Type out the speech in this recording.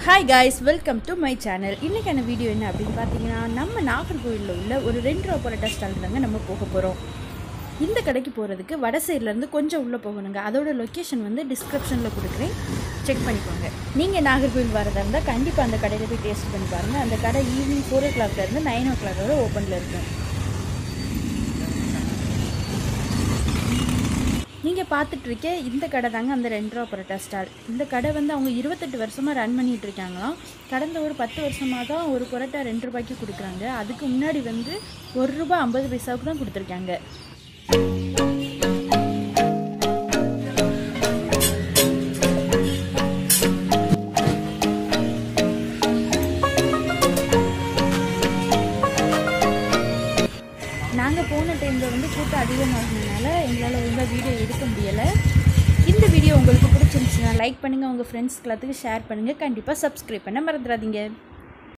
hi guys welcome to my channel இன்றைக்கான video என்ன அப்படின்னு பார்த்தீங்கன்னா நம்ம நாகர்கோவிலில் உள்ள ஒரு ரெண்டு ரூபா பரோட்டா ஸ்டால் தாங்க நம்ம போக போகிறோம் இந்த கடைக்கு போகிறதுக்கு வட சைட்லேருந்து கொஞ்சம் உள்ளே போகணுங்க அதோட லொக்கேஷன் வந்து டிஸ்கிரிப்ஷனில் கொடுக்குறேன் செக் பண்ணிக்கோங்க நீங்கள் நாகர்கோவில் வரதா இருந்தால் கண்டிப்பாக அந்த கடையில் போய் டேஸ்ட் பண்ணி பாருங்கள் அந்த கடை ஈவினிங் ஃபோர் ஓ கிளாக்லேருந்து நைன் ஓ கிளாக் வரை ஓப்பனில் இருக்கும் நீங்கள் பார்த்துட்டு இருக்க இந்த கடை தாங்க அந்த ரெண்டு ரூபா பரோட்டா ஸ்டால் இந்த கடை வந்து அவங்க இருபத்தெட்டு வருஷமாக ரன் பண்ணிட்டு இருக்காங்களாம் கடந்த ஒரு பத்து வருஷமாக தான் ஒரு பரோட்டா ரெண்டு ரூபாய்க்கு கொடுக்குறாங்க அதுக்கு முன்னாடி வந்து ஒரு ரூபா ஐம்பது பைசாவுக்கு தான் கொடுத்துருக்காங்க நாங்கள் போன டைமில் வந்து கூட்டம் அதிகமாகினால எங்களால் ஒழுங்காக வீடியோ எடுக்க முடியலை இந்த வீடியோ உங்களுக்கு பிடிச்சிருந்துச்சுன்னா லைக் பண்ணுங்கள் உங்கள் ஃப்ரெண்ட்ஸ்க்கு எல்லாத்துக்கும் ஷேர் பண்ணுங்கள் கண்டிப்பாக சப்ஸ்கிரைப் பண்ண மறந்துடாதீங்க